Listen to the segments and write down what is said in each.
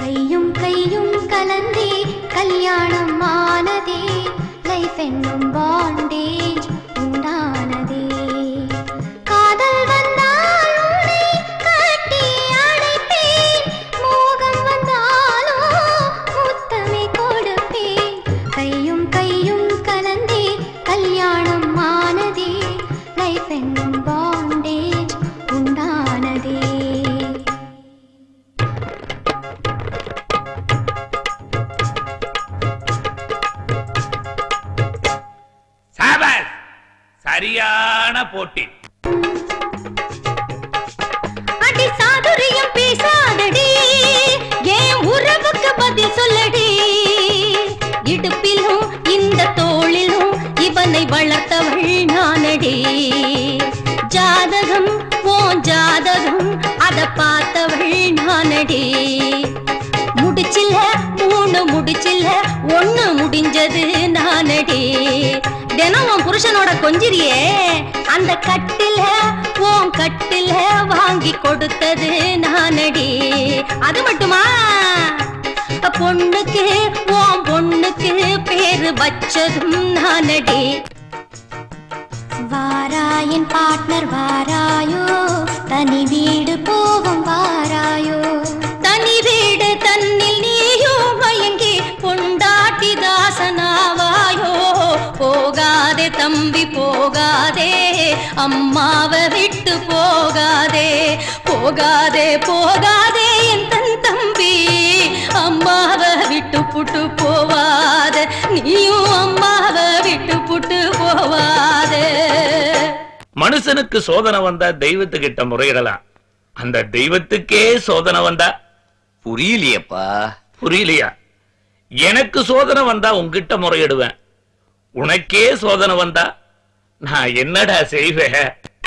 கையும் கையும் கலந்தே கல்யாணம் ஆனதே லைஃப் என்னும் பாண்டேஜ் உண்டானதே காதல் வந்தால் உன்னை கட்டி அணைப்பேன் மோகம் வந்தாலோ முத்தமே கொடுப்பேன் கையும் கையும் கலந்தே கல்யாணம் ஆனதே லைஃப் என்னும் பாண்டேஜ் உண்டானதே சாபாஸ் சரியான போட்டி அடி சாதுரியம் பேசாதடி ஏன் உறவுக்கு பதில் சொல்லடி இடுப்பிலும் இந்த தோளிலும் இவனை வளர்த்தவள் நானடி ஜாதகம் ஓன் ஜாதகம் அத பார்த்தவள் நானடி முடிச்சில்ல மூணு முடிச்சில்ல ஒண்ணு முடிஞ்சது நானடி தினம் உன் புருஷனோட கொஞ்சிரியே அந்த கட்டில உன் கட்டில வாங்கி கொடுத்தது நானடி அது மட்டுமா பொண்ணுக்கு உன் பொண்ணுக்கு பேரு வச்சதும் நானடி வாராயன் பார்ட்னர் வாராயோ தனி வீடு போவோம் வாராயோ தனி வீடு தன்னில் நீயோ மயங்கி பொண்டாட்டி தாசனாவாயோ போகாதே தம்பி போகாதே அம்மாவை விட்டு போகாதே போகாதே போகாதே என் தன் தம்பி அம்மாவை விட்டு புட்டு போவாத நீயும் அம்மாவை விட்டு புட்டு போவாதே மனுஷனுக்கு சோதனை வந்தா தெய்வத்துக்கிட்ட முறையிடலாம் அந்த தெய்வத்துக்கே சோதனை வந்தா புரியலையேப்பா புரியலையா எனக்கு சோதனை வந்தா உன்கிட்ட முறையிடுவேன் உனக்கே சோதனை வந்தா நான் என்னடா செய்வேன்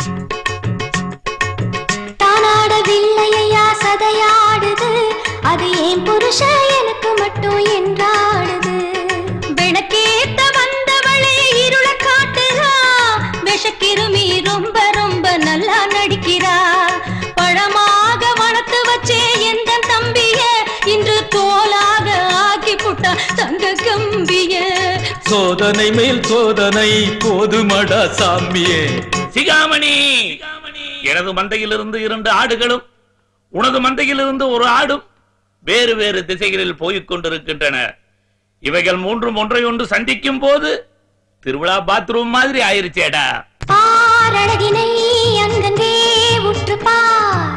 தானாடவில்லையா சதையாடுது அது ஏன் புருஷ எனக்கு மட்டும் என்றாடுது விளக்கேத்த வந்தவளே இருள காட்டுறா விஷக்கிருமி ரொம்ப ரொம்ப நல்லா நடிக்கிறா பழமாக வளர்த்து வச்சே எந்த தம்பிய இன்று தோலாக ஆக்கி புட்டா தங்க கம்பிய சோதனை மேல் சோதனை போதுமடா சாமியே சிகாமணி எனது மந்தையிலிருந்து இரண்டு ஆடுகளும் உனது மந்தையிலிருந்து ஒரு ஆடும் வேறு வேறு திசைகளில் போய்க் கொண்டிருக்கின்றன இவைகள் மூன்றும் ஒன்றை ஒன்று சந்திக்கும் போது திருவிழா பாத்ரூம் மாதிரி ஆயிருச்சேடா பாரழகினை அங்கங்கே உற்று பார்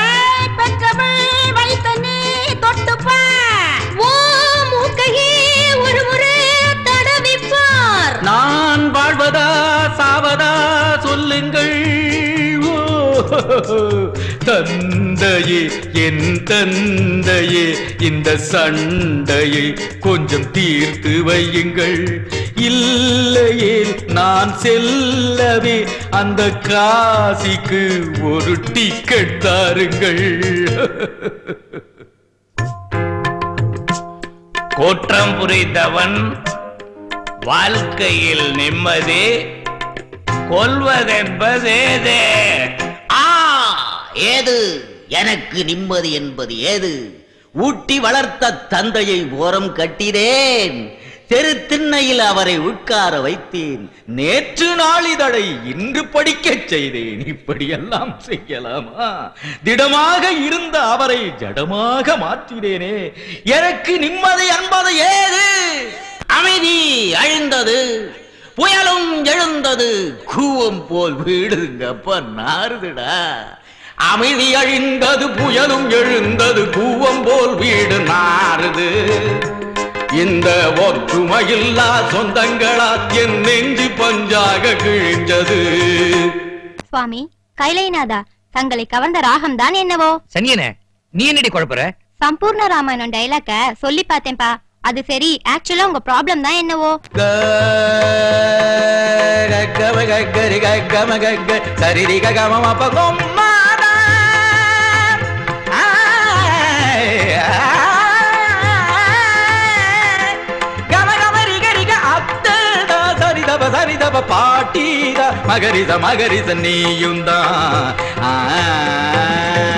வைத்தனே தொட்டு பார் ஓ மூக்கையே ஒரு முறை தடவிப்பார் நான் வாழ்வதா சாவதா சொல்லுங்கள் ஓ, தந்தையே என் தந்தையே இந்த சண்டையை கொஞ்சம் தீர்த்து வையுங்கள் இல்லையே நான் செல்லவே அந்த காசிக்கு ஒரு டிக்கெட் தாருங்கள் கோற்றம் புரிந்தவன் வாழ்க்கையில் நிம்மதி கொல்வதென்பதேதே ஆ ஏது எனக்கு நிம்மதி என்பது ஏது ஊட்டி வளர்த்த தந்தையை ஓரம் கட்டினேன் தெரு திண்ணையில் அவரை உட்கார வைத்தேன் நேற்று நாளிதழை இன்று படிக்கச் செய்தேன் இப்படியெல்லாம் செய்யலாமா திடமாக இருந்த அவரை ஜடமாக மாற்றினேனே எனக்கு நிம்மதி என்பது ஏது அமைதி அழிந்தது புயலும் எழுந்தது கூவம் போல் வீடுங்கப்ப நாறுதுடா அமைதி அழிந்தது புயலும் எழுந்தது கூவம் போல் வீடு நாறுது இந்த ஒற்றுமையில்லா சொந்தங்களா என் நெஞ்சு பஞ்சாக கிழிஞ்சது சுவாமி கைலைநாதா தங்களை கவர்ந்த ராகம் தான் என்னவோ சனியனே நீ என்னடி குழப்பற சம்பூர்ண ராமாயணம் டைலாக்க சொல்லி பார்த்தேன்பா அது சரி ஆக்சுவலா உங்க ப்ராப்ளம் தான் என்னவோ கம கரி கம கக்க சரிரி கம மப்ப கொம்மாதா கம கம ரிக ரிக அத்தடா சரிதப சரிதப பாட்டிதா மகரித மகரித நீயும் தான்